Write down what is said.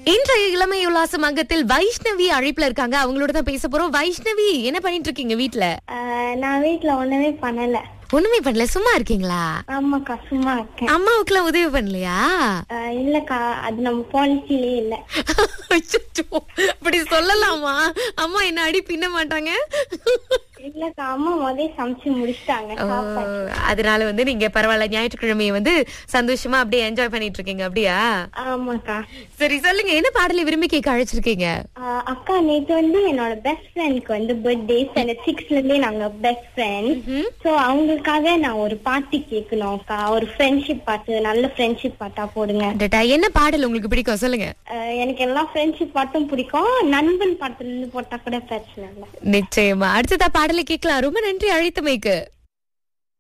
இன்றைய இளமை உல்லாச மங்கத்தில் வைஷ்ணவி அழைப்புல இருக்காங்க அவங்களோட தான் பேச போறோம் வைஷ்ணவி என்ன பண்ணிட்டு இருக்கீங்க வீட்ல ஆஹ் நான் வீட்ல ஒண்ணுமே பண்ணல ஒண்ணுமே பண்ணல சும்மா இருக்கீங்களா ஆமாக்கா சும்மா இருக்கேன் அம்மாவுக்குலாம் உதவி பண்ணலையா ஆஹ் இல்லக்கா அது நம்ம பாலிசிலே இல்ல அச்சச்சோ, அப்படி சொல்லலாமா அம்மா என்ன அடி பின்ன மாட்டாங்க இல்லக்கா அம்மா முதல்ல சமைச்சு முடிச்சிட்டாங்க ஓ, சாப்பாடு அதனால வந்து நீங்க பரவாயில்ல ஞாயிற்றுக்கிழமையை வந்து சந்தோஷமா அப்படியே என்ஜாய் பண்ணிட்டு இருக்கீங்க அப்படியா ஆமாக்கா சரி சொல்லுங்க என்ன பாடலை விரும்பி கேட்க அழைச்சிருக்கீங்க ஆஹ் அக்கா நேத்து வந்து என்னோட பெஸ்ட் ஃப்ரெண்ட்க்கு வந்து பர்த்டே ஸ்டாண்டர்ட் சிக்ஸ்ல இருந்தே நாங்க பெஸ்ட் ஃப்ரெண்ட் சோ அவங்களுக்காக நான் ஒரு பாட்டு கேட்கணும் அக்கா ஒரு ஃப்ரெண்ட்ஷிப் பாட்டு நல்ல ஃப்ரெண்ட்ஷிப் பாட்டா போடுங்க அடடா, என்ன பாடல் உங்களுக்கு பிடிக்கும் சொல்லுங்க ஆஹ் எனக்கு எல்லா ஃப்ரெண்ட்ஷிப் பாட்டும் பிடிக்கும் நண்பன் பாட்டுல இருந்து போட்டா கூட பிரச்சனை இல்லை நிச்சயமா அடுத்ததா பாடலை கேட்கலாம் ரொம்ப நன்றி அழைத்தமைக்கு